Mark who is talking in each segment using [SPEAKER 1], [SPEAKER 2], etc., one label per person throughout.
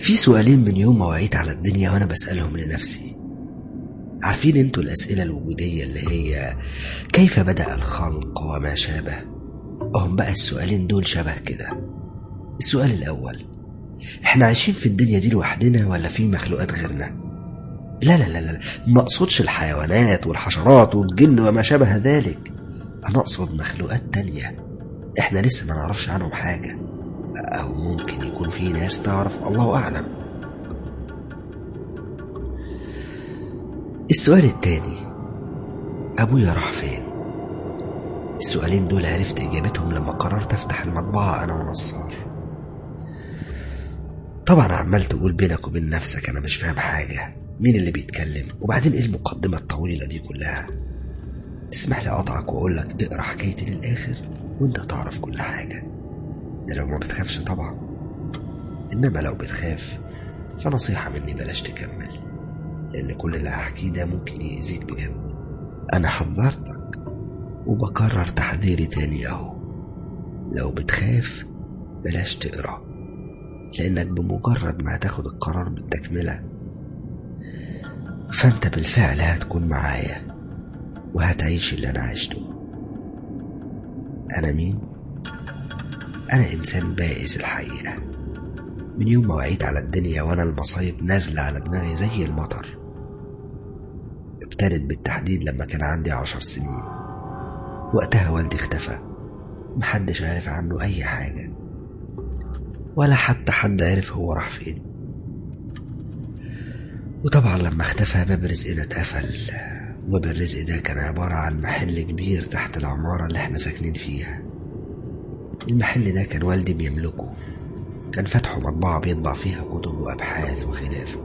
[SPEAKER 1] في سؤالين من يوم ما وعيت على الدنيا وأنا بسألهم لنفسي عارفين انتوا الأسئلة الوجودية اللي هي كيف بدأ الخلق وما شابه هم بقى السؤالين دول شبه كده السؤال الأول احنا عايشين في الدنيا دي لوحدنا ولا في مخلوقات غيرنا لا لا لا لا ما اقصدش الحيوانات والحشرات والجن وما شابه ذلك انا اقصد مخلوقات تانية احنا لسه ما نعرفش عنهم حاجة او ممكن يكون في ناس تعرف الله اعلم السؤال التاني ابويا راح فين السؤالين دول عرفت اجابتهم لما قررت افتح المطبعة انا ونصار طبعا عمال تقول بينك وبين نفسك انا مش فاهم حاجة مين اللي بيتكلم وبعدين ايه المقدمة الطويلة دي كلها تسمح لي اقطعك واقول لك اقرا حكايتي للاخر وانت تعرف كل حاجة ده لو ما بتخافش طبعا انما لو بتخاف فنصيحة مني بلاش تكمل لان كل اللي هحكيه ده ممكن يأذيك بجد انا حذرتك وبكرر تحذيري تاني اهو لو بتخاف بلاش تقرا لانك بمجرد ما هتاخد القرار بالتكمله فانت بالفعل هتكون معايا وهتعيش اللي انا عشته انا مين انا انسان بائس الحقيقه من يوم ما وعيت على الدنيا وانا المصايب نازله على دماغي زي المطر ابتدت بالتحديد لما كان عندي عشر سنين وقتها والدي اختفى محدش عارف عنه اي حاجه ولا حتى حد عرف هو راح فين وطبعا لما اختفى باب رزقنا اتقفل وباب الرزق ده كان عبارة عن محل كبير تحت العمارة اللي احنا ساكنين فيها المحل ده كان والدي بيملكه كان فتحه مطبعة بيطبع فيها كتب وأبحاث وخلافه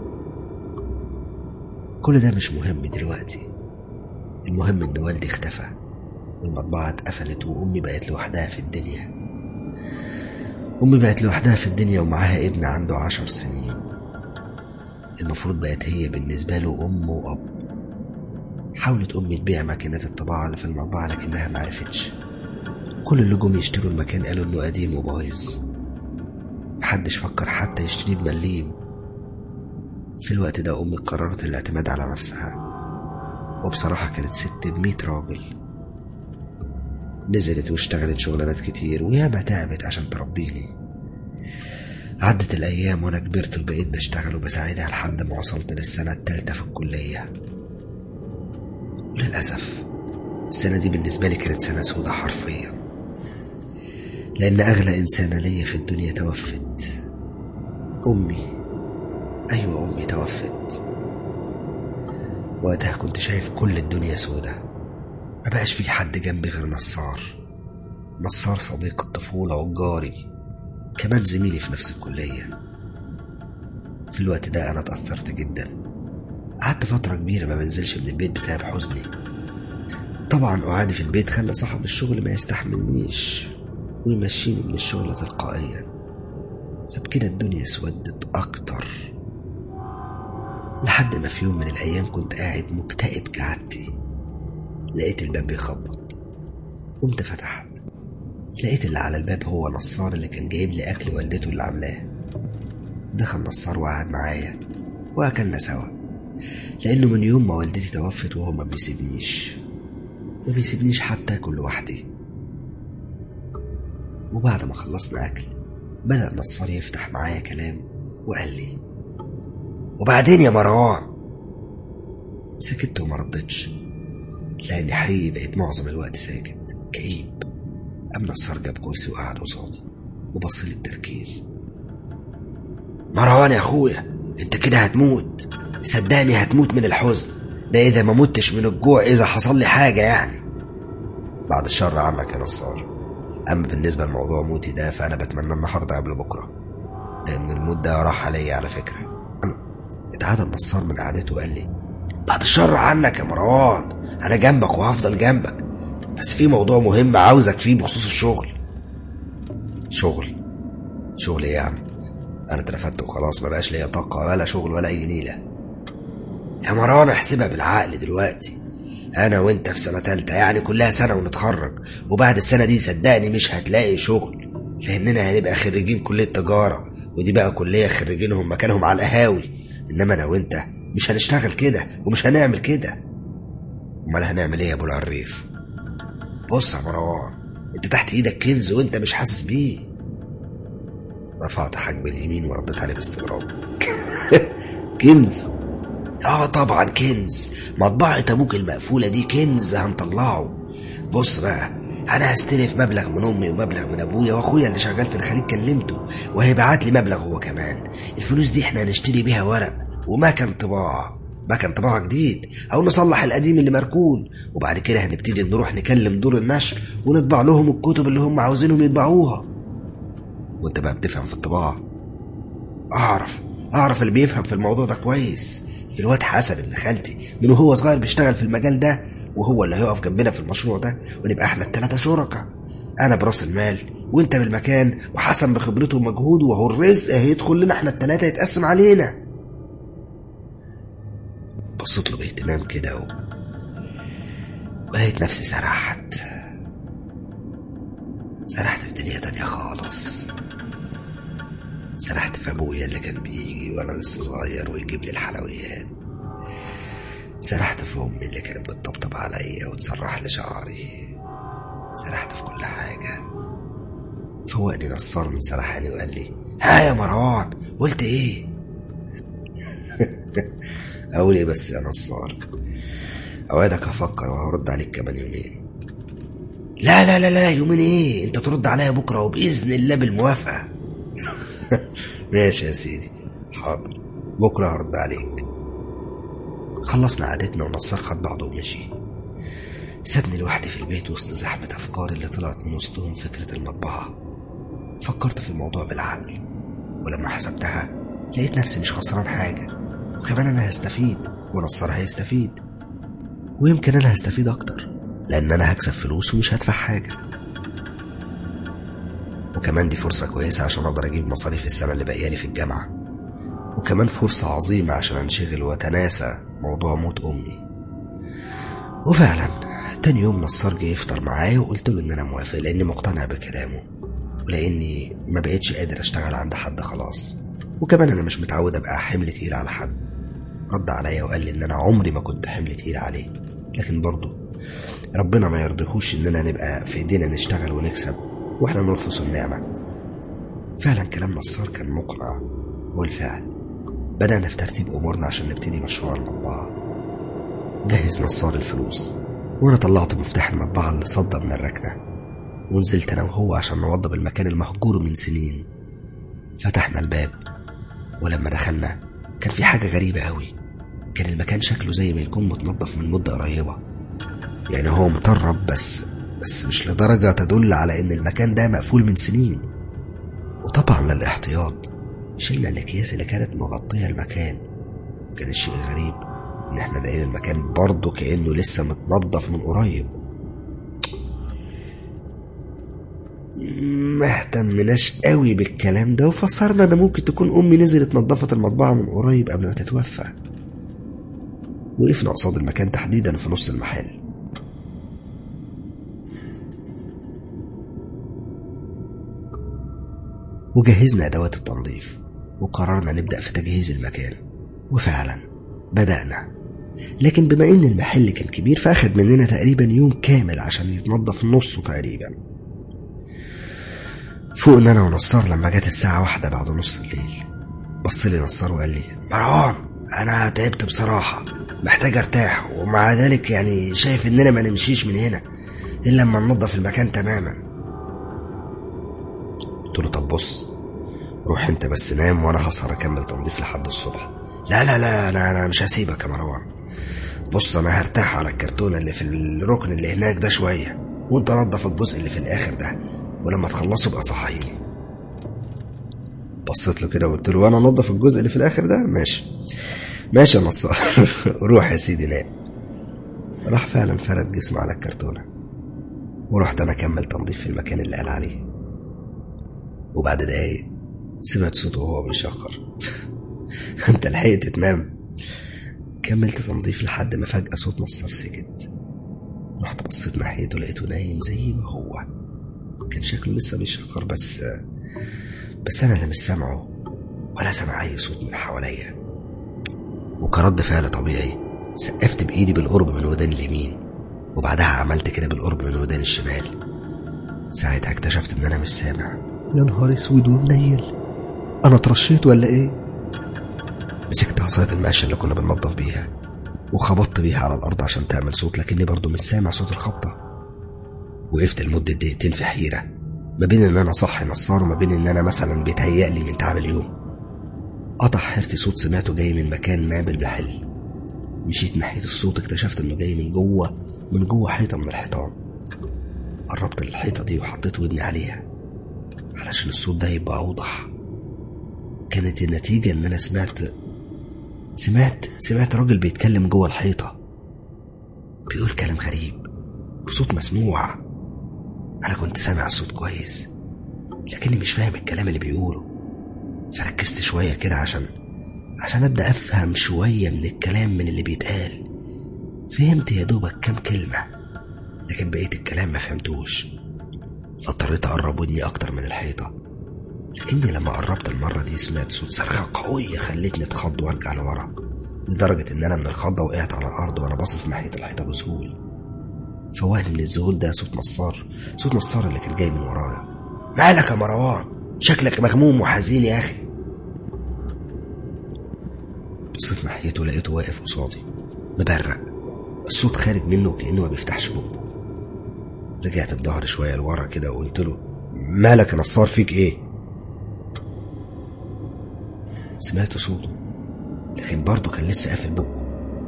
[SPEAKER 1] كل ده مش مهم دلوقتي المهم إن والدي اختفى والمطبعة اتقفلت وأمي بقت لوحدها في الدنيا أمي بقت لوحدها في الدنيا ومعاها ابن عنده عشر سنين المفروض بقت هي بالنسبة له أم وأب حاولت أمي تبيع ماكينات الطباعة اللي في المطبعة لكنها معرفتش كل اللي جم يشتروا المكان قالوا إنه قديم وبايظ محدش فكر حتى يشتريه بمليم في الوقت ده أمي قررت الاعتماد على نفسها وبصراحة كانت ست بمية راجل نزلت واشتغلت شغلانات كتير وياما تعبت عشان تربيني عدت الأيام وأنا كبرت وبقيت بشتغل وبساعدها لحد ما وصلت للسنة التالتة في الكلية وللأسف السنة دي بالنسبة لي كانت سنة سودة حرفيا لأن أغلى إنسانة ليا في الدنيا توفت أمي أيوة أمي توفت وقتها كنت شايف كل الدنيا سودة ما بقاش في حد جنبي غير نصار نصار صديق الطفولة وجاري كمان زميلي في نفس الكلية في الوقت ده أنا اتأثرت جدا قعدت فترة كبيرة ما بنزلش من البيت بسبب حزني طبعا قعدي في البيت خلى صاحب الشغل ما يستحملنيش ويمشيني من الشغل تلقائيا فبكده الدنيا اسودت أكتر لحد ما في يوم من الأيام كنت قاعد مكتئب كعادتي لقيت الباب بيخبط قمت فتحت لقيت اللي على الباب هو نصار اللي كان جايب لي أكل والدته اللي عاملاه دخل نصار وقعد معايا وأكلنا سوا لأنه من يوم ما والدتي توفت وهو ما بيسيبنيش ما بيسيبنيش حتى أكل لوحدي وبعد ما خلصنا أكل بدأ نصار يفتح معايا كلام وقال لي وبعدين يا مروان سكت وما ردتش لأني حقيقي بقيت معظم الوقت ساكت كئيب أم نصار جاب كرسي وقعد قصادي وبص لي بتركيز مروان يا أخويا أنت كده هتموت صدقني هتموت من الحزن ده إذا ما متش من الجوع إذا حصل لي حاجة يعني بعد الشر عنك يا نصار أما بالنسبة لموضوع موتي ده فأنا بتمنى النهاردة قبل بكرة لأن الموت ده راح عليا على فكرة اتعادى النصار من قعدته وقال لي بعد الشر عنك يا مروان أنا جنبك وهفضل جنبك بس في موضوع مهم عاوزك فيه بخصوص الشغل شغل شغل ايه يا عم انا اترفدت وخلاص ما بقاش ليا طاقة ولا شغل ولا اي نيلة يا مروان احسبها بالعقل دلوقتي انا وانت في سنة تالتة يعني كلها سنة ونتخرج وبعد السنة دي صدقني مش هتلاقي شغل لاننا هنبقى خريجين كلية تجارة ودي بقى كلية خريجينهم مكانهم على القهاوي إنما أنا وأنت مش هنشتغل كده ومش هنعمل كده أمال هنعمل إيه يا أبو العريف بص يا مروان أنت تحت إيدك كنز وأنت مش حاسس بيه رفعت حجم اليمين ورديت عليه باستغراب كنز اه طبعا كنز مطبعة ابوك المقفولة دي كنز هنطلعه بص بقى انا هستلف مبلغ من امي ومبلغ من ابويا واخويا اللي شغال في الخليج كلمته وهيبعت لي مبلغ هو كمان الفلوس دي احنا هنشتري بيها ورق ومكن طباعة مكن طباعة جديد او نصلح القديم اللي مركون وبعد كده هنبتدي نروح نكلم دور النشر ونطبع لهم الكتب اللي هم عاوزينهم يطبعوها وانت بقى بتفهم في الطباعة اعرف اعرف اللي بيفهم في الموضوع ده كويس الواد حسن اللي خالتي من وهو صغير بيشتغل في المجال ده وهو اللي هيقف جنبنا في المشروع ده ونبقى احنا التلاتة شركاء انا براس المال وانت بالمكان وحسن بخبرته ومجهوده وهو الرزق هيدخل لنا احنا التلاتة يتقسم علينا بصيت له باهتمام كده و... ولقيت نفسي سرحت سرحت في دنيا تانية خالص سرحت في ابويا اللي كان بيجي وانا لسه صغير ويجيب لي الحلويات سرحت في امي اللي كانت بتطبطب عليا وتسرح لي شعري سرحت في كل حاجة فوقني نصار من سرحاني وقال لي ها يا مروان قلت ايه اقول ايه بس يا نصار اوعدك هفكر وهرد عليك كمان يومين لا لا لا لا يومين ايه انت ترد عليا بكره وباذن الله بالموافقه ماشي يا سيدي حاضر بكره هرد عليك خلصنا قعدتنا ونصار خد بعضه ومشي سابني لوحدي في البيت وسط زحمة أفكار اللي طلعت من وسطهم فكرة المطبعة فكرت في الموضوع بالعقل ولما حسبتها لقيت نفسي مش خسران حاجة وكمان أنا هستفيد ونصار هيستفيد ويمكن أنا هستفيد أكتر لأن أنا هكسب فلوس ومش هدفع حاجة وكمان دي فرصة كويسة عشان أقدر أجيب مصاريف السنة اللي باقيالي في الجامعة وكمان فرصة عظيمة عشان أنشغل وأتناسى موضوع موت أمي وفعلا تاني يوم نصار جه يفطر معايا وقلت له إن أنا موافق لأني مقتنع بكلامه ولأني ما بقتش قادر أشتغل عند حد خلاص وكمان أنا مش متعود أبقى حمل تقيل على حد رد عليا وقال لي إن أنا عمري ما كنت حمل تقيل عليه لكن برضه ربنا ما يرضيهوش إننا نبقى في إيدينا نشتغل ونكسب وإحنا نرفض النعمة فعلا كلام نصار كان مقنع والفعل بدأنا في ترتيب أمورنا عشان نبتدي مشروع المطبعة جهز نصار الفلوس وأنا طلعت مفتاح المطبعة اللي صدى من الركنة ونزلت أنا وهو عشان نوضب المكان المهجور من سنين فتحنا الباب ولما دخلنا كان في حاجة غريبة أوي كان المكان شكله زي ما يكون متنظف من مدة قريبة يعني هو مطرب بس بس مش لدرجة تدل على إن المكان ده مقفول من سنين وطبعا للاحتياط شلنا الأكياس اللي كانت مغطية المكان وكان الشيء الغريب إن إحنا لقينا المكان برضه كأنه لسه متنضف من قريب ما اهتمناش قوي بالكلام ده وفسرنا ان ممكن تكون امي نزلت نظفت المطبعه من قريب قبل ما تتوفى وقفنا قصاد المكان تحديدا في نص المحل وجهزنا ادوات التنظيف وقررنا نبدا في تجهيز المكان وفعلا بدانا لكن بما ان المحل كان كبير فاخد مننا تقريبا يوم كامل عشان يتنضف نصه تقريبا فوقنا انا ونصار لما جت الساعة واحدة بعد نص الليل بص لي نصار وقال لي مروان انا تعبت بصراحة محتاج ارتاح ومع ذلك يعني شايف اننا ما نمشيش من هنا الا لما ننظف المكان تماما قلت له طب بص روح انت بس نام وانا هسهر اكمل تنظيف لحد الصبح لا لا لا انا انا مش هسيبك يا مروان بص انا هرتاح على الكرتونة اللي في الركن اللي هناك ده شوية وانت نظف الجزء اللي في الاخر ده ولما تخلصوا بقى صحيني بصيت له كده وقلت له وانا انضف الجزء اللي في الاخر ده ماشي ماشي يا نصار روح يا سيدي نام راح فعلا فرد جسمه على الكرتونة ورحت انا اكمل تنظيف في المكان اللي قال عليه وبعد دقايق سمعت صوته وهو بيشخر انت لحقت تنام كملت تنظيف لحد ما فجأة صوت نصار سكت رحت بصيت ناحيته لقيته نايم زي ما هو كان شكله لسه بيشخر بس بس انا اللي مش سامعه ولا سمع أي صوت من حواليا وكرد فعل طبيعي سقفت بإيدي بالقرب من ودان اليمين وبعدها عملت كده بالقرب من ودان الشمال ساعتها اكتشفت إن أنا مش سامع
[SPEAKER 2] يا نهار اسود ومنيل انا اترشيت ولا ايه
[SPEAKER 1] مسكت عصاية المقش اللي كنا بننضف بيها وخبطت بيها على الأرض عشان تعمل صوت لكني برضه مش سامع صوت الخبطة وقفت لمدة دقيقتين في حيرة ما بين إن أنا صح نصار وما بين إن أنا مثلا بيتهيألي من تعب اليوم قطع حيرتي صوت سمعته جاي من مكان ما بالمحل مشيت ناحية الصوت اكتشفت إنه جاي من جوه من جوه حيطة من الحيطان قربت للحيطة دي وحطيت ودني عليها علشان الصوت ده يبقى أوضح كانت النتيجة إن أنا سمعت سمعت سمعت راجل بيتكلم جوه الحيطة بيقول كلام غريب بصوت مسموع أنا كنت سامع الصوت كويس لكني مش فاهم الكلام اللي بيقوله فركزت شوية كده عشان عشان أبدأ أفهم شوية من الكلام من اللي بيتقال فهمت يا دوبك كام كلمة لكن بقية الكلام ما فهمتوش فاضطريت أقرب ودني أكتر من الحيطة لكني لما قربت المرة دي سمعت صوت صرخة قوية خلتني اتخض وارجع لورا لدرجة إن أنا من الخضة وقعت على الأرض وأنا باصص ناحية الحيطة بذهول فوهلي من الذهول ده صوت نصار صوت نصار اللي كان جاي من ورايا مالك يا مروان شكلك مغموم وحزين يا أخي بصيت ناحيته لقيته واقف قصادي مبرق الصوت خارج منه كأنه ما بيفتحش بقه رجعت بظهري شوية لورا كده وقلت له مالك يا نصار فيك ايه سمعت صوته لكن برضه كان لسه قافل بقه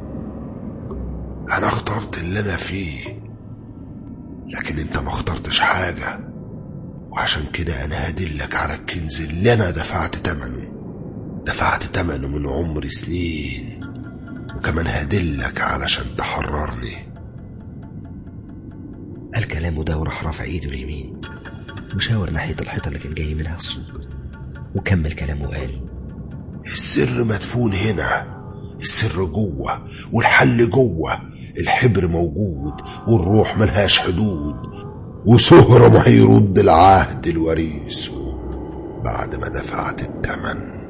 [SPEAKER 3] انا اخترت اللي انا فيه لكن انت ما اخترتش حاجة وعشان كده انا هدلك على الكنز اللي انا دفعت تمنه دفعت تمنه من عمر سنين وكمان هدلك علشان تحررني
[SPEAKER 1] قال كلامه ده وراح رافع ايده اليمين وشاور ناحية الحيطة اللي كان جاي منها الصوت وكمل كلامه وقال
[SPEAKER 3] السر مدفون هنا السر جوه والحل جوه الحبر موجود والروح ملهاش حدود وسهرة ما هيرد العهد لوريثه بعد ما دفعت التمن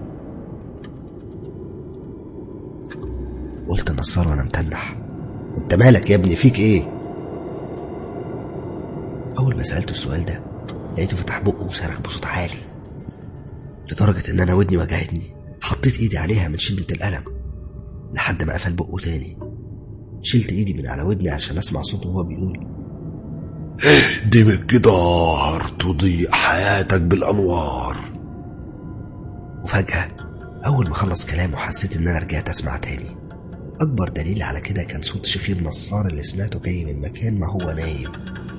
[SPEAKER 1] قلت نصار وانا متنح انت مالك يا ابني فيك ايه اول ما سالته السؤال ده لقيته فتح بقه وصرخ بصوت عالي لدرجه ان انا ودني وجعتني حطيت ايدي عليها من شده الالم لحد ما قفل بقه تاني شلت ايدي من على ودني عشان اسمع صوته وهو بيقول
[SPEAKER 3] اهدم الجدار تضيء حياتك بالانوار
[SPEAKER 1] وفجأة أول ما خلص كلامه حسيت إن أنا رجعت أسمع تاني أكبر دليل على كده كان صوت شخير نصار اللي سمعته جاي من مكان ما هو نايم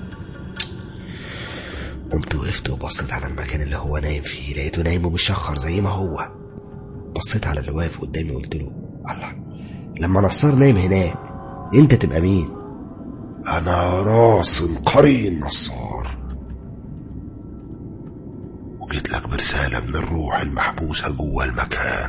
[SPEAKER 1] قمت وقفت وبصيت على المكان اللي هو نايم فيه لقيته نايم ومشخر زي ما هو بصيت على اللي واقف قدامي وقلت له الله لما نصار نايم هناك انت تبقى مين
[SPEAKER 3] انا راس قرين نصار وجيت لك برسالة من الروح المحبوسة جوه المكان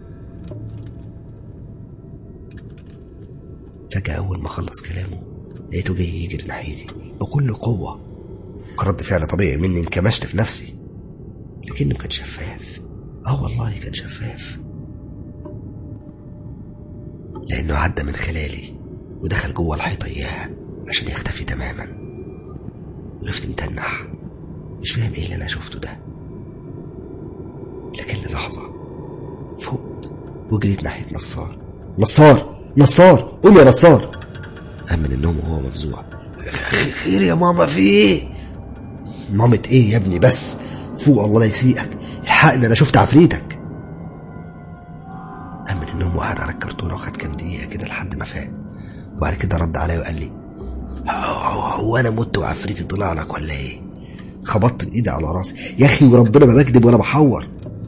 [SPEAKER 1] فجأة أول ما خلص كلامه لقيته جاي يجري ناحيتي بكل قوة كرد فعل طبيعي مني انكمشت في نفسي لكنه كان شفاف اه والله كان شفاف لأنه عدى من خلالي ودخل جوه الحيطة إياها عشان يختفي تماما وقفت متنح مش فاهم ايه اللي انا شفته ده لكن للحظة فقت وجريت ناحية نصار نصار نصار قوم يا نصار قام من النوم وهو مفزوع خير يا ماما في ايه مامة ايه يا ابني بس فوق الله لا يسيئك الحقني انا شفت عفريتك قام من النوم وقعد على الكرتونة وخد كام دقيقة كده لحد ما فاق وبعد كده رد عليا وقال لي هو, هو, هو انا مت وعفريتي طلع لك ولا ايه خبطت بايدي على راسي يا اخي وربنا ما بكذب ولا بحور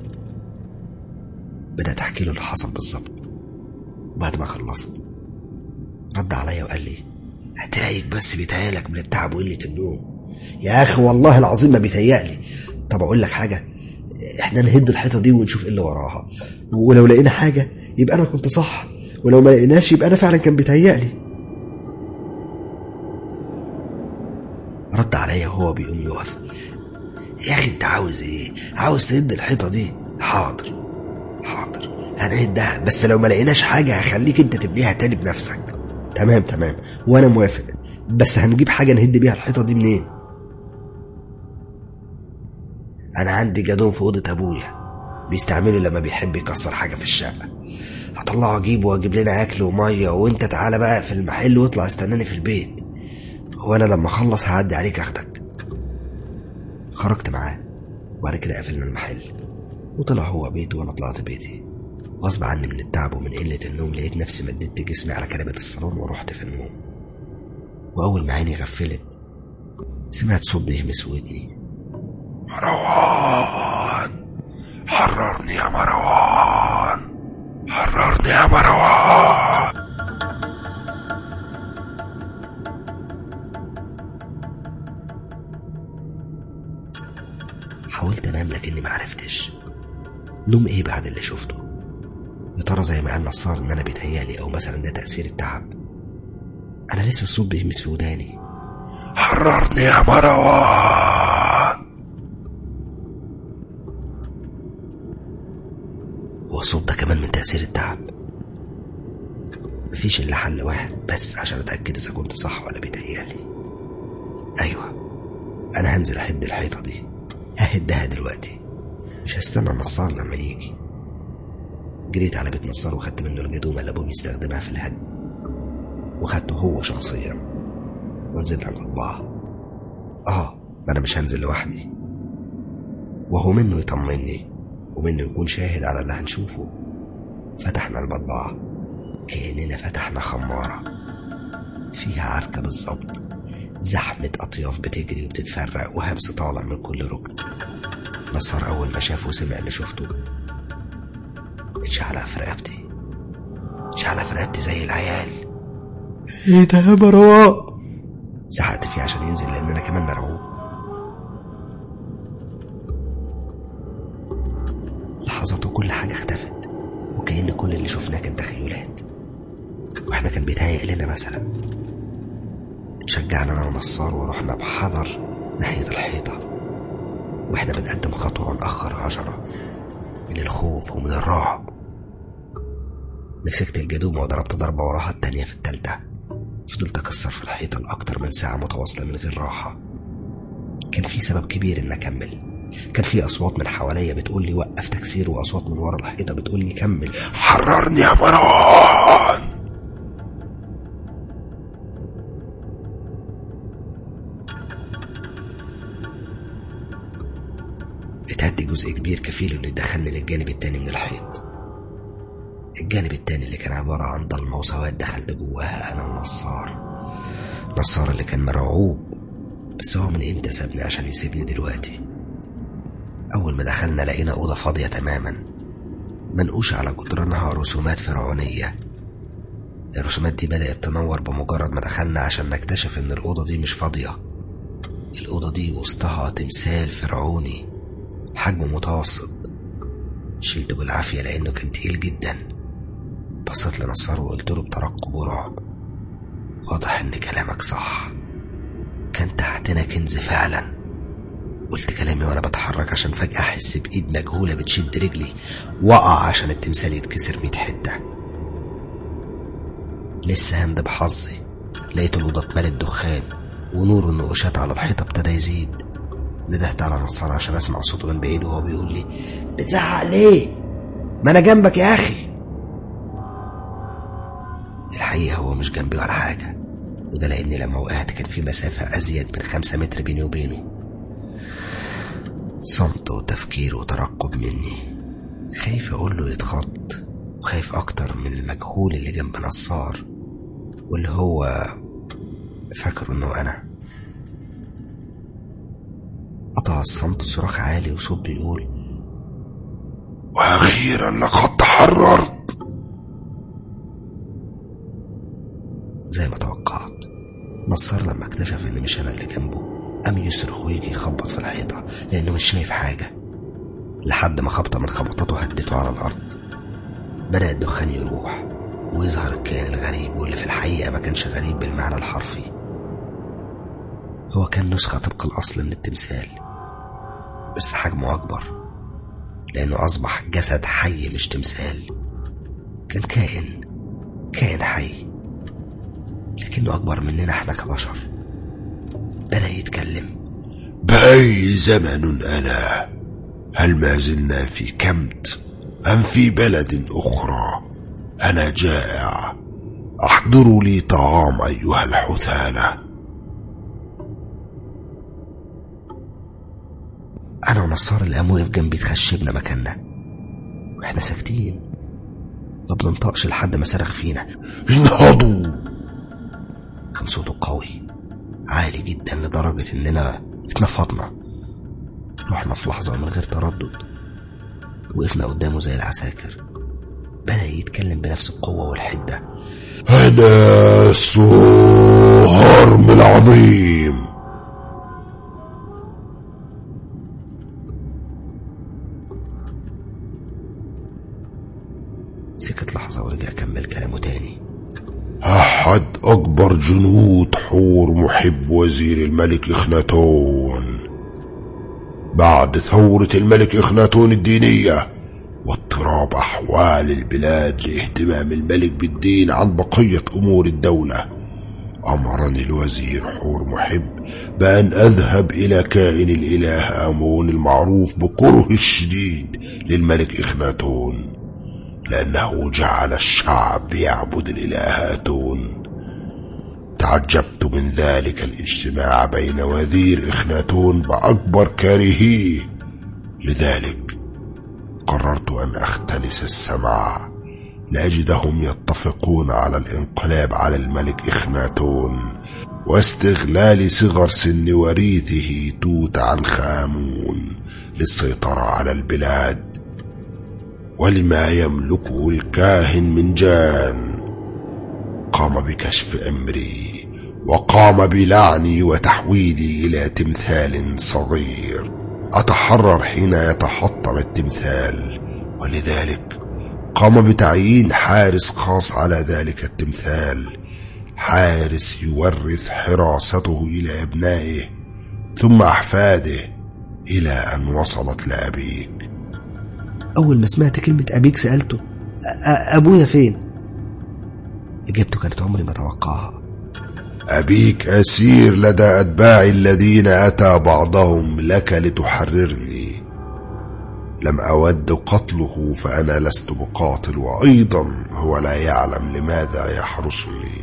[SPEAKER 1] بدات احكي له اللي حصل بالظبط وبعد ما خلصت رد عليا وقال لي هتلاقيك بس بيتهيألك من التعب وقلة النوم يا اخي والله العظيم ما بيتهيألي طب اقول لك حاجه احنا نهد الحيطه دي ونشوف ايه اللي وراها ولو لقينا حاجه يبقى انا كنت صح ولو ما لقيناش يبقى انا فعلا كان بيتهيألي رد عليا وهو بيقوم يقف يا اخي انت عاوز ايه عاوز تهد الحيطه دي حاضر حاضر هنهدها بس لو ما لقيناش حاجة هخليك انت تبنيها تاني بنفسك تمام تمام وانا موافق بس هنجيب حاجة نهد بيها الحيطة دي منين انا عندي جدون في اوضة ابويا بيستعمله لما بيحب يكسر حاجة في الشقة هطلعه اجيبه واجيب لنا اكل ومية وانت تعالى بقى في المحل واطلع استناني في البيت وانا لما اخلص هعدي عليك اخدك خرجت معاه وبعد كده قفلنا المحل وطلع هو بيته وانا طلعت بيتي غصب عني من التعب ومن قلة النوم لقيت نفسي مددت جسمي على كنبة الصالون ورحت في النوم وأول ما عيني غفلت سمعت صوت بيهمس ودني
[SPEAKER 3] مروان حررني يا مروان حررني يا مروان
[SPEAKER 1] حاولت انام لكني معرفتش نوم ايه بعد اللي شفته يا ترى زي ما قال نصار ان انا بيتهيالي او مثلا ده تاثير التعب انا لسه الصوت بيهمس في وداني
[SPEAKER 3] حررني يا مروان
[SPEAKER 1] هو الصوت ده كمان من تاثير التعب مفيش الا حل واحد بس عشان اتاكد اذا كنت صح ولا بيتهيالي ايوه انا هنزل اهد الحيطه دي ههدها دلوقتي مش هستنى نصار لما يجي جريت على بيت نصار وخدت منه الجدومة اللي أبوه بيستخدمها في الهد وخدته هو شخصيا ونزلت على المطبعة آه ما أنا مش هنزل لوحدي وهو منه يطمني ومنه يكون شاهد على اللي هنشوفه فتحنا المطبعة كأننا فتحنا خمارة فيها عركة بالظبط زحمة أطياف بتجري وبتتفرق وهمس طالع من كل ركن نصر أول ما شافه وسمع اللي شفته اتشعلق في رقبتي اتشعلق في رقبتي زي العيال
[SPEAKER 2] ايه ده يا مروان
[SPEAKER 1] زعقت فيه عشان ينزل لأن أنا كمان مرعوب لحظات وكل حاجة اختفت وكأن كل اللي شفناه كان تخيلات واحنا كان بيتهيأ لنا مثلا اتشجعنا انا ونصار ورحنا بحذر ناحية الحيطة واحنا بنقدم خطوة ونأخر عشرة من الخوف ومن الرعب مسكت الجدوم وضربت ضربة وراها التانية في التالتة فضلت أكسر في الحيطة لأكتر من ساعة متواصلة من غير راحة كان في سبب كبير إن أكمل كان في أصوات من حواليا بتقول لي وقف تكسير وأصوات من ورا الحيطة بتقول لي كمل
[SPEAKER 3] حررني يا مروان
[SPEAKER 1] اتهدي جزء كبير كفيل انه يدخلني للجانب التاني من الحيط الجانب التاني اللي كان عبارة عن ضلمة وسواد دخلت جواها أنا ونصار نصار اللي كان مرعوب بس هو من امتى سابني عشان يسيبني دلوقتي أول ما دخلنا لقينا أوضة فاضية تماما منقوش على جدرانها رسومات فرعونية الرسومات دي بدأت تنور بمجرد ما دخلنا عشان نكتشف إن الأوضة دي مش فاضية الأوضة دي وسطها تمثال فرعوني حجمه متوسط شلته بالعافية لأنه كان تقيل جدا بصيت لنصار وقلت له بترقب ورعب واضح إن كلامك صح كان تحتنا كنز فعلا قلت كلامي وأنا بتحرك عشان فجأة أحس بإيد مجهولة بتشد رجلي وقع عشان التمثال يتكسر ميت حتة لسه هند بحظي لقيت الأوضة اتملت دخان ونور النقوشات على الحيطة ابتدى يزيد ندهت على نصار عشان اسمع صوته من بعيد وهو بيقول لي بتزعق ليه ما انا جنبك يا اخي الحقيقة هو مش جنبي ولا حاجة وده لأني لما وقعت كان في مسافة أزيد من خمسة متر بيني وبينه صمت وتفكير وترقب مني خايف أقول له يتخض وخايف أكتر من المجهول اللي جنب نصار واللي هو فاكره إنه أنا قطع الصمت صراخ عالي وصوت بيقول
[SPEAKER 3] وأخيرا لقد تحررت
[SPEAKER 1] زي ما توقعت نصار لما اكتشف ان مش انا اللي جنبه قام يصرخ ويجي يخبط في الحيطة لانه مش شايف حاجة لحد ما خبطة من خبطاته هدته على الارض بدأ الدخان يروح ويظهر الكائن الغريب واللي في الحقيقة ما كانش غريب بالمعنى الحرفي هو كان نسخة طبق الأصل من التمثال بس حجمه أكبر لأنه أصبح جسد حي مش تمثال كان كائن كائن حي لكنه أكبر مننا احنا كبشر بدأ يتكلم
[SPEAKER 3] بأي زمن أنا هل ما زلنا في كمت أم في بلد أخرى أنا جائع أحضروا لي طعام أيها الحثالة
[SPEAKER 1] أنا ونصار اللي قام وقف جنبي اتخشبنا مكاننا واحنا ساكتين ما بننطقش لحد ما صرخ فينا
[SPEAKER 3] انهضوا
[SPEAKER 1] كان صوته قوي عالي جدا لدرجة إننا اتنفضنا رحنا في لحظة ومن غير تردد وقفنا قدامه زي العساكر بدأ يتكلم بنفس القوة والحدة
[SPEAKER 3] أنا السهرم العظيم
[SPEAKER 1] سكت لحظة ورجع كمل كلامه تاني
[SPEAKER 3] أحد أكبر جنود حور محب وزير الملك إخناتون بعد ثورة الملك إخناتون الدينية واضطراب أحوال البلاد لاهتمام الملك بالدين عن بقية أمور الدولة أمرني الوزير حور محب بأن أذهب إلى كائن الإله آمون المعروف بكره الشديد للملك إخناتون لأنه جعل الشعب يعبد الإله آتون تعجبت من ذلك الاجتماع بين وزير إخناتون بأكبر كارهيه لذلك قررت أن أختلس السماع لأجدهم يتفقون على الانقلاب على الملك إخناتون واستغلال صغر سن وريثه توت عنخ آمون للسيطرة على البلاد ولما يملكه الكاهن من جان قام بكشف امري وقام بلعني وتحويلي الى تمثال صغير اتحرر حين يتحطم التمثال ولذلك قام بتعيين حارس خاص على ذلك التمثال حارس يورث حراسته الى ابنائه ثم احفاده الى ان وصلت لابيك
[SPEAKER 2] أول ما سمعت كلمة أبيك سألته "أ- أ- أبويا فين؟
[SPEAKER 1] إجابته كانت عمري ما أتوقعها
[SPEAKER 3] أبيك أسير لدى أتباعي الذين أتى بعضهم لك لتحررني لم أود قتله فأنا لست بقاتل وأيضا هو لا يعلم لماذا يحرسني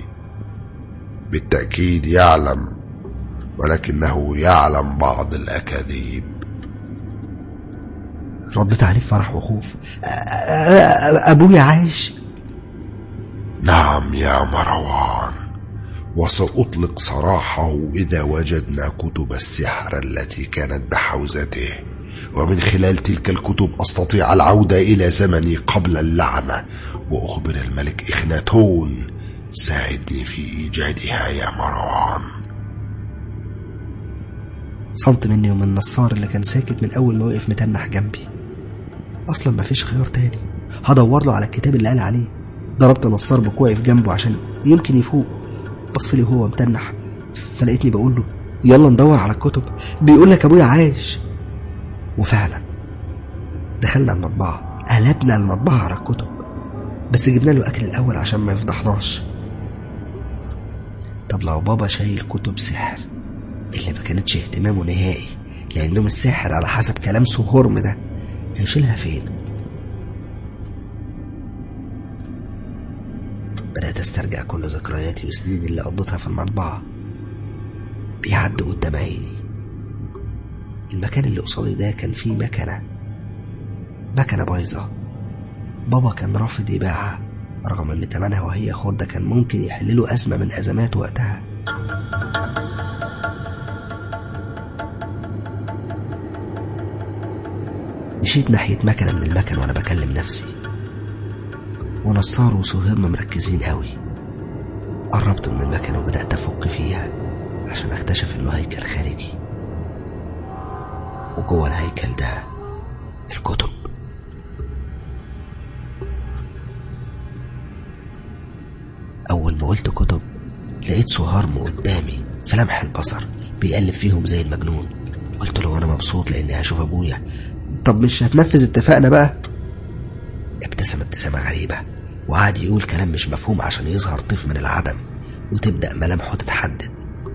[SPEAKER 3] بالتأكيد يعلم ولكنه يعلم بعض الأكاذيب
[SPEAKER 1] رديت عليه بفرح وخوف
[SPEAKER 2] أ- أ- أبويا عايش
[SPEAKER 3] نعم يا مروان وسأطلق سراحه إذا وجدنا كتب السحر التي كانت بحوزته ومن خلال تلك الكتب أستطيع العودة إلى زمني قبل اللعنة وأخبر الملك إخناتون ساعدني في إيجادها يا مروان
[SPEAKER 2] صمت مني ومن نصار اللي كان ساكت من أول ما وقف متنح جنبي أصلا مفيش خيار تاني هدور له على الكتاب اللي قال عليه ضربت نصار بكوعي في جنبه عشان يمكن يفوق بص لي هو متنح فلقيتني بقول له يلا ندور على الكتب بيقول لك ابويا عايش وفعلا دخلنا المطبعة قلبنا المطبعة على الكتب بس جبنا له أكل الأول عشان ما يفضحناش طب لو بابا شايل كتب سحر اللي ما كانتش اهتمامه نهائي لأنهم الساحر على حسب كلام سهرم ده هيشيلها فين بدأت أسترجع كل ذكرياتي وسنيني اللي قضيتها في المطبعة بيعدوا قدام عيني المكان اللي قصادي ده كان فيه مكنة مكنة بايظة بابا كان رافض يبيعها رغم ان تمنها وهي خردة كان ممكن يحلله أزمة من أزمات وقتها مشيت ناحية مكنة من المكن وأنا بكلم نفسي ونصار وسهير مركزين قوي قربت من المكنة وبدأت أفك فيها عشان أكتشف إنه هيكل خارجي وجوه الهيكل ده الكتب أول ما قلت كتب لقيت سهارم قدامي في لمح البصر بيقلب فيهم زي المجنون قلت له أنا مبسوط لأني هشوف أبويا طب مش هتنفذ اتفاقنا بقى
[SPEAKER 1] ابتسم ابتسامة غريبة وقعد يقول كلام مش مفهوم عشان يظهر طيف من العدم وتبدأ ملامحه تتحدد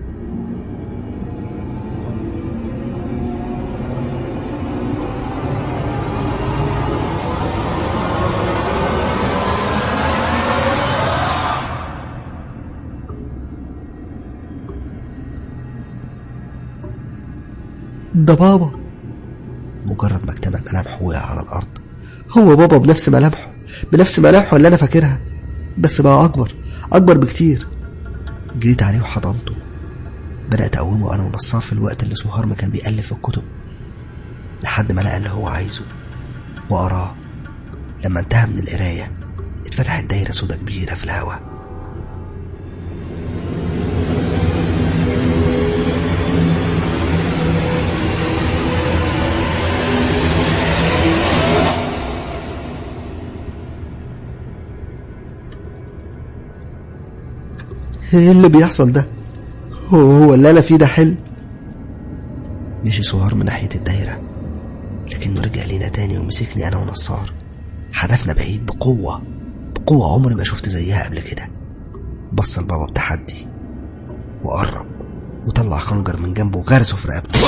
[SPEAKER 2] ده بابا
[SPEAKER 1] مجرد ما اكتمل ملامحه وقع على الأرض
[SPEAKER 2] هو بابا بنفس ملامحه بنفس ملامحه اللي انا فاكرها بس بقى اكبر اكبر بكتير
[SPEAKER 1] جريت عليه وحضنته بدأت أقومه أنا ونصار في الوقت اللي سهار ما كان بيألف في الكتب لحد ما لقى اللي هو عايزه وقراه لما انتهى من القراية اتفتحت دايرة سودا كبيرة في الهواء
[SPEAKER 2] ايه اللي بيحصل ده هو هو اللي انا فيه ده حلم
[SPEAKER 1] مشي سهار من ناحية الدايرة لكنه رجع لينا تاني ومسكني أنا ونصار حدفنا بعيد بقوة بقوة عمري ما شفت زيها قبل كده بص لبابا بتحدي وقرب وطلع خنجر من جنبه وغرسه في رقبته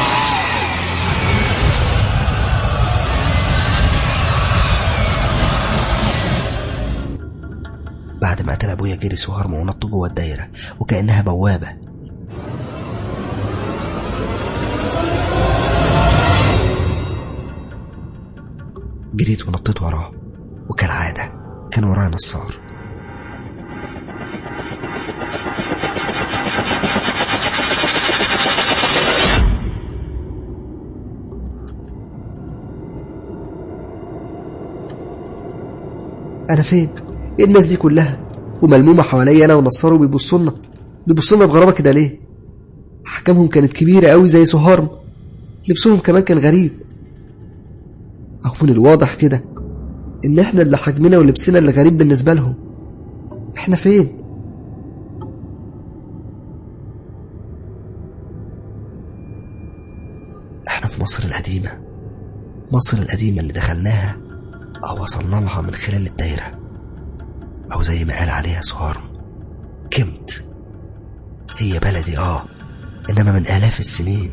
[SPEAKER 1] بعد ما قتل ابويا جري سهار ونط جوه الدايره وكانها بوابه جريت ونطيت وراه وكالعادة كان ورايا نصار
[SPEAKER 2] انا فين ايه الناس دي كلها وملمومه حواليا انا ونصار وبيبصوا لنا بيبصوا لنا بغرابه كده ليه احكامهم كانت كبيره قوي زي سهارم لبسهم كمان كان غريب أو من الواضح كده إن إحنا اللي حجمنا ولبسنا اللي غريب بالنسبة لهم إحنا فين؟
[SPEAKER 1] احنا في مصر القديمة مصر القديمة اللي دخلناها أو وصلنا لها من خلال الدايرة أو زي ما قال عليها سهارم كمت هي بلدي آه إنما من آلاف السنين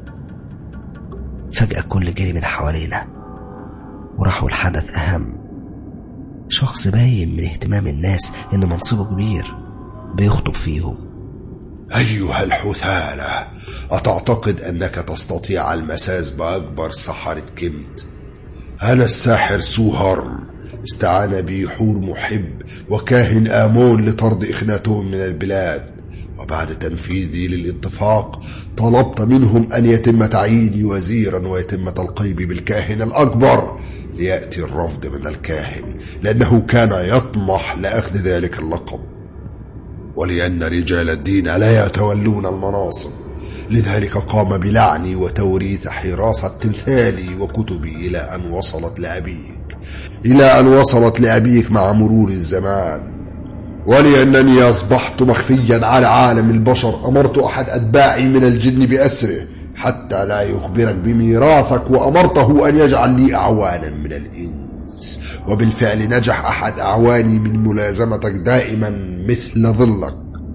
[SPEAKER 1] فجأة كل جري من حوالينا وراحوا الحدث أهم شخص باين من اهتمام الناس إن منصبه كبير بيخطب فيهم
[SPEAKER 3] أيها الحثالة أتعتقد أنك تستطيع المساس بأكبر سحرة كمت أنا الساحر سوهرم استعان بي حور محب وكاهن آمون لطرد إخناتهم من البلاد وبعد تنفيذي للاتفاق طلبت منهم أن يتم تعييني وزيرا ويتم تلقيبي بالكاهن الأكبر ليأتي الرفض من الكاهن لأنه كان يطمح لأخذ ذلك اللقب ولأن رجال الدين لا يتولون المناصب لذلك قام بلعني وتوريث حراسة تمثالي وكتبي إلى أن وصلت لأبيك إلى أن وصلت لأبيك مع مرور الزمان ولأنني أصبحت مخفيا على عالم البشر أمرت أحد أتباعي من الجن بأسره حتى لا يخبرك بميراثك وأمرته أن يجعل لي أعوانا من الإنس وبالفعل نجح أحد أعواني من ملازمتك دائما مثل ظلك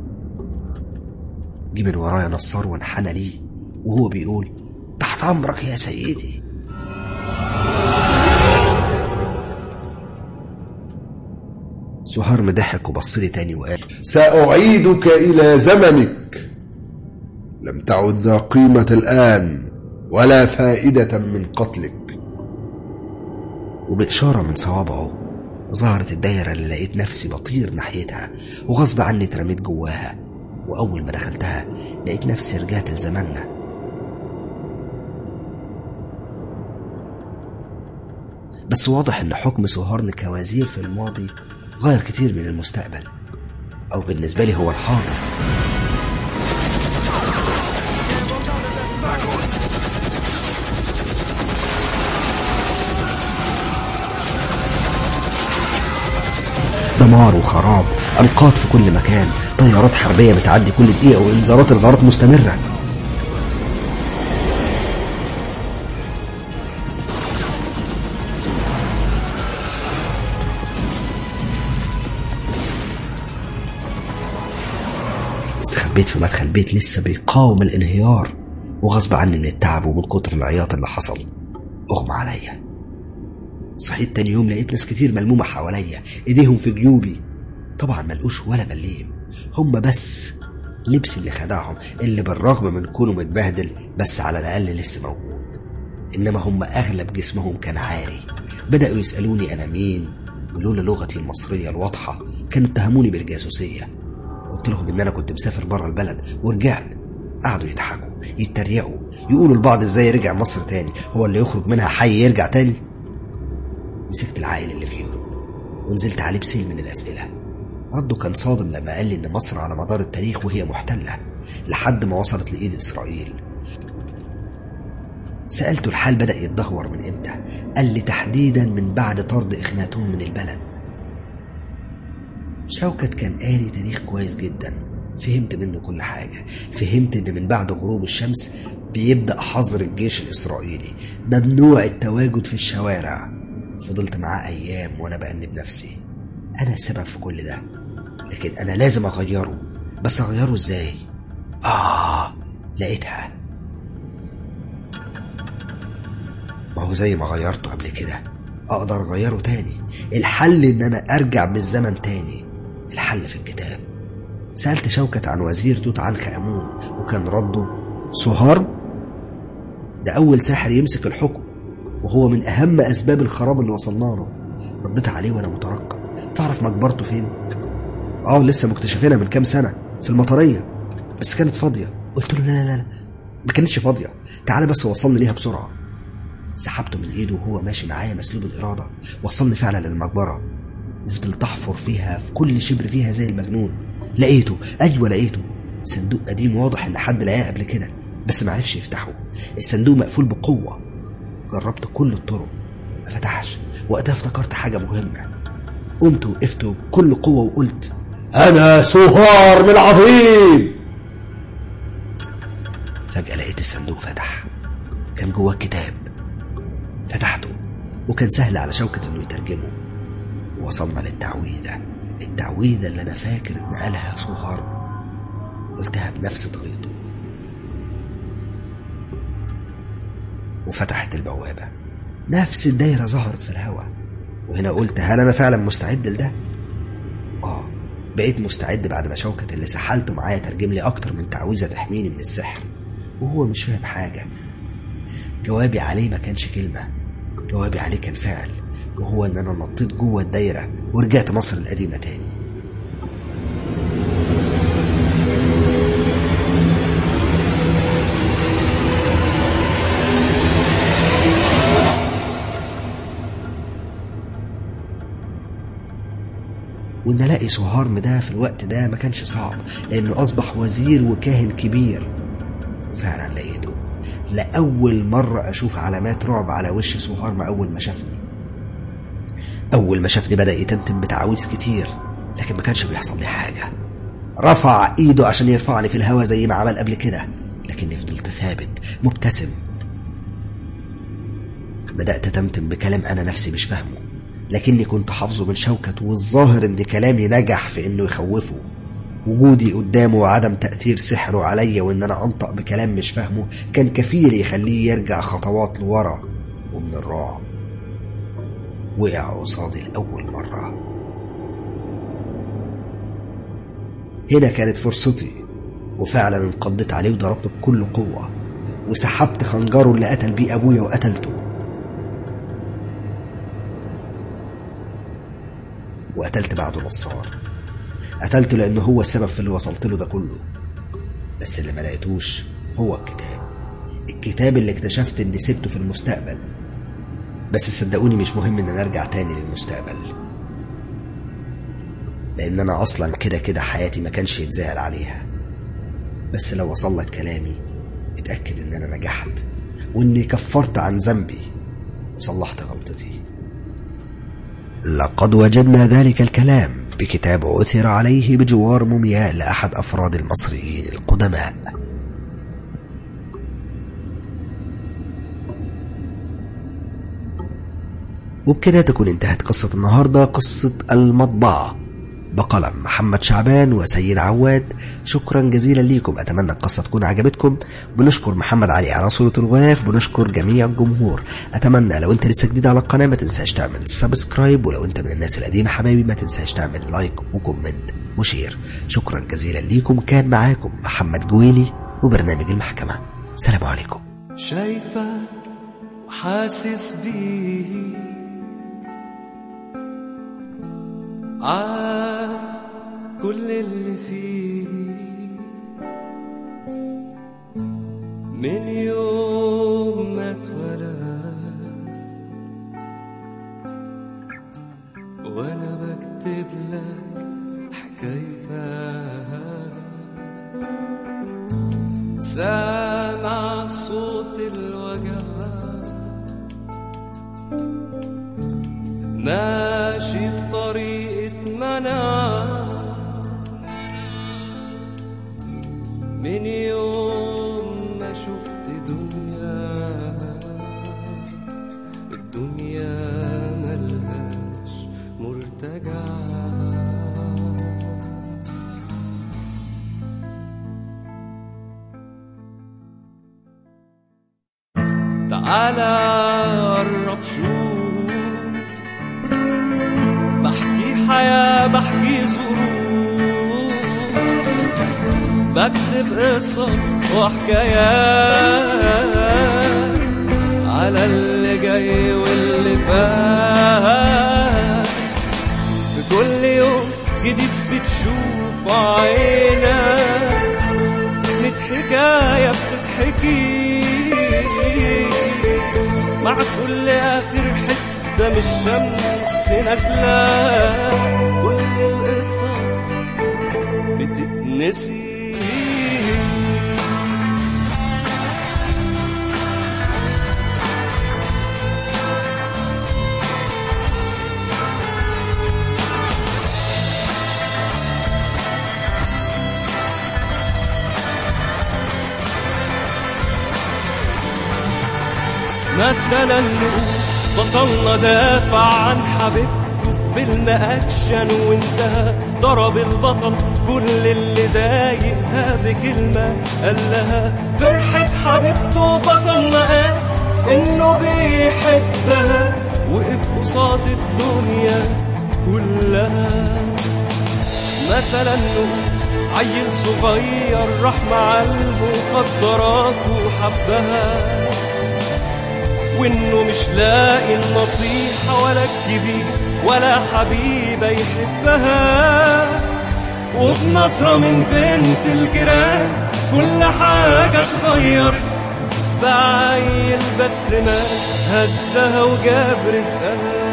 [SPEAKER 1] جه من ورايا نصار وانحنى ليه وهو بيقول تحت أمرك يا سيدي سهار ضحك وبص لي تاني وقال
[SPEAKER 3] سأعيدك إلى زمنك لم تعد ذا قيمة الآن ولا فائدة من قتلك
[SPEAKER 1] وبإشارة من صوابعه ظهرت الدايرة اللي لقيت نفسي بطير ناحيتها وغصب عني اترميت جواها وأول ما دخلتها لقيت نفسي رجعت لزماننا بس واضح إن حكم سهارن كوزير في الماضي غير كتير من المستقبل أو بالنسبة لي هو الحاضر دمار وخراب أنقاض في كل مكان طيارات حربية بتعدي كل دقيقة وإنذارات الغارات مستمرة
[SPEAKER 2] استخبيت في مدخل بيت لسه بيقاوم الانهيار وغصب عني من التعب ومن كتر العياط اللي حصل اغمى عليا صحيت تاني يوم لقيت ناس كتير ملمومة حواليا ايديهم في جيوبي طبعا ملقوش ولا مليم هم بس لبس اللي خدعهم اللي بالرغم من كونه متبهدل بس على الأقل لسه موجود إنما هم أغلب جسمهم كان عاري بدأوا يسألوني أنا مين ولولا لغتي المصرية الواضحة كانوا اتهموني بالجاسوسية قلت لهم إن أنا كنت مسافر بره البلد ورجعت قعدوا يضحكوا يتريقوا يقولوا لبعض إزاي رجع مصر تاني هو اللي يخرج منها حي يرجع تاني مسكت العائل اللي فيهم ونزلت عليه بسيل من الأسئلة رده كان صادم لما قال لي إن مصر على مدار التاريخ وهي محتلة لحد ما وصلت لإيد إسرائيل سألته الحال بدأ يتدهور من إمتى قال لي تحديدا من بعد طرد إخناتون من البلد شوكت كان قاري تاريخ كويس جدا فهمت منه كل حاجة فهمت إن من بعد غروب الشمس بيبدأ حظر الجيش الإسرائيلي ممنوع التواجد في الشوارع فضلت معاه أيام وأنا بأنب نفسي أنا السبب في كل ده لكن أنا لازم أغيره بس أغيره إزاي؟ آه لقيتها ما هو زي ما غيرته قبل كده أقدر أغيره تاني الحل إن أنا أرجع بالزمن تاني الحل في الكتاب سألت شوكت عن وزير توت عنخ آمون وكان رده سهار ده أول ساحر يمسك الحكم وهو من أهم أسباب الخراب اللي وصلنا له رديت عليه وأنا مترقب تعرف مقبرته فين؟ اه لسه مكتشفينها من كام سنة في المطرية بس كانت فاضية قلت له لا لا لا ما كانتش فاضية تعالى بس وصلني ليها بسرعة سحبته من ايده وهو ماشي معايا مسلوب الإرادة وصلني فعلا للمقبرة وفضلت أحفر فيها في كل شبر فيها زي المجنون لقيته أيوة لقيته صندوق قديم واضح إن حد لقاه قبل كده بس ما عرفش يفتحه الصندوق مقفول بقوة جربت كل الطرق ما فتحش وقتها افتكرت حاجة مهمة قمت وقفت بكل قوة وقلت
[SPEAKER 3] أنا سهار من العظيم
[SPEAKER 2] فجأة لقيت الصندوق فتح كان جواه كتاب فتحته وكان سهل على شوكة انه يترجمه وصلنا للتعويذة التعويذة اللي انا فاكر ان قالها سهار قلتها بنفس طريقته وفتحت البوابة نفس الدايرة ظهرت في الهواء وهنا قلت هل أنا فعلا مستعد لده؟ آه بقيت مستعد بعد ما شوكة اللي سحلته معايا ترجم لي أكتر من تعويذة تحميني من السحر وهو مش فاهم حاجة جوابي عليه ما كانش كلمة جوابي عليه كان فعل وهو إن أنا نطيت جوه الدايرة ورجعت مصر القديمة تاني وإن ألاقي سهارم ده في الوقت ده ما كانش صعب لأنه أصبح وزير وكاهن كبير فعلا لقيته لأول مرة أشوف علامات رعب على وش سهارم أول ما شافني أول ما شافني بدأ يتمتم بتعاويذ كتير لكن ما كانش بيحصل لي حاجة رفع إيده عشان يرفعني في الهوا زي ما عمل قبل كده لكني فضلت ثابت مبتسم بدأت أتمتم بكلام أنا نفسي مش فاهمه لكني كنت حافظه من شوكت والظاهر ان كلامي نجح في انه يخوفه وجودي قدامه وعدم تأثير سحره عليا وان انا انطق بكلام مش فاهمه كان كفيل يخليه يرجع خطوات لورا ومن الرعب وقع قصادي لأول مرة هنا كانت فرصتي وفعلا انقضيت عليه وضربته بكل قوة وسحبت خنجره اللي قتل بيه أبويا وقتلته وقتلت بعده نصار قتلته لأنه هو السبب في اللي وصلت له ده كله بس اللي ما لقيتوش هو الكتاب الكتاب اللي اكتشفت اني سبته في المستقبل بس صدقوني مش مهم ان انا ارجع تاني للمستقبل لان انا اصلا كده كده حياتي ما كانش يتزاهل عليها بس لو وصل لك كلامي اتاكد ان انا نجحت واني كفرت عن ذنبي وصلحت غلطتي لقد وجدنا ذلك الكلام بكتاب عثر عليه بجوار مومياء لأحد أفراد المصريين القدماء وبكده تكون انتهت قصة النهاردة قصة المطبعة بقلم محمد شعبان وسيد عواد شكرا جزيلا ليكم أتمنى القصة تكون عجبتكم بنشكر محمد علي على صورة الغلاف بنشكر جميع الجمهور أتمنى لو أنت لسه جديد على القناة ما تنساش تعمل سبسكرايب ولو أنت من الناس القديمة حبايبي ما تنساش تعمل لايك وكومنت وشير شكرا جزيلا ليكم كان معاكم محمد جويلي وبرنامج المحكمة سلام عليكم
[SPEAKER 4] شايفك وحاسس بيه عارف كل اللي فيه من يوم ما اتولد وانا بكتب لك حكايتك سامع صوت الوجع ماشي في طريقة منع من يوم ما شفت دنيا الدنيا ملهاش مرتجع تعالى قرب شوف بحكي حياة بحكي ظروف بكتب قصص وحكايات على اللي جاي واللي فات في كل يوم جديد بتشوف عينك ميت حكاية بتتحكي مع كل آخر حتة من الشمس نازلة كل القصص بتتنسي مثلا نقول بطلنا دافع عن حبيبته في فيلم اكشن وانتهى ضرب البطل كل اللي ضايقها بكلمة قال لها فرحة حبيبته بطلنا قال انه بيحبها وقف قصاد الدنيا كلها مثلا نقول عيل صغير راح مع المخدرات وحبها وانه مش لاقي النصيحة ولا الكبير ولا حبيبة يحبها وبنظرة من بنت الجيران كل حاجة اتغير بعيل بس ما هزها وجاب رزقها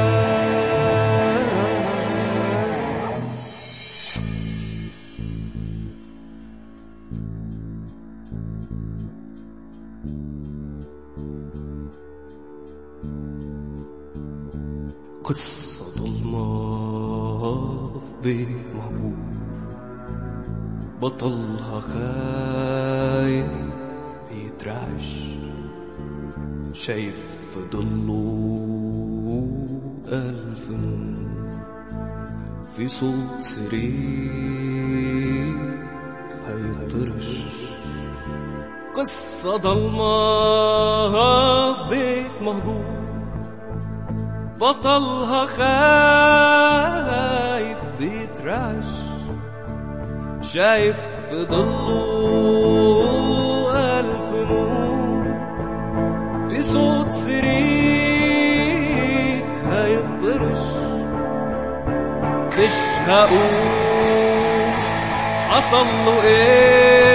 [SPEAKER 4] قصة ضلمة في بيت مهجور بطلها خايف بيترعش شايف في ضله ألف نور في صوت سرير هيطرش قصة ضلمة في بيت مهجور بطلها خايف بيترعش شايف في ضله ألف نور في صوت سرير هيطرش مش هقول حصل له ايه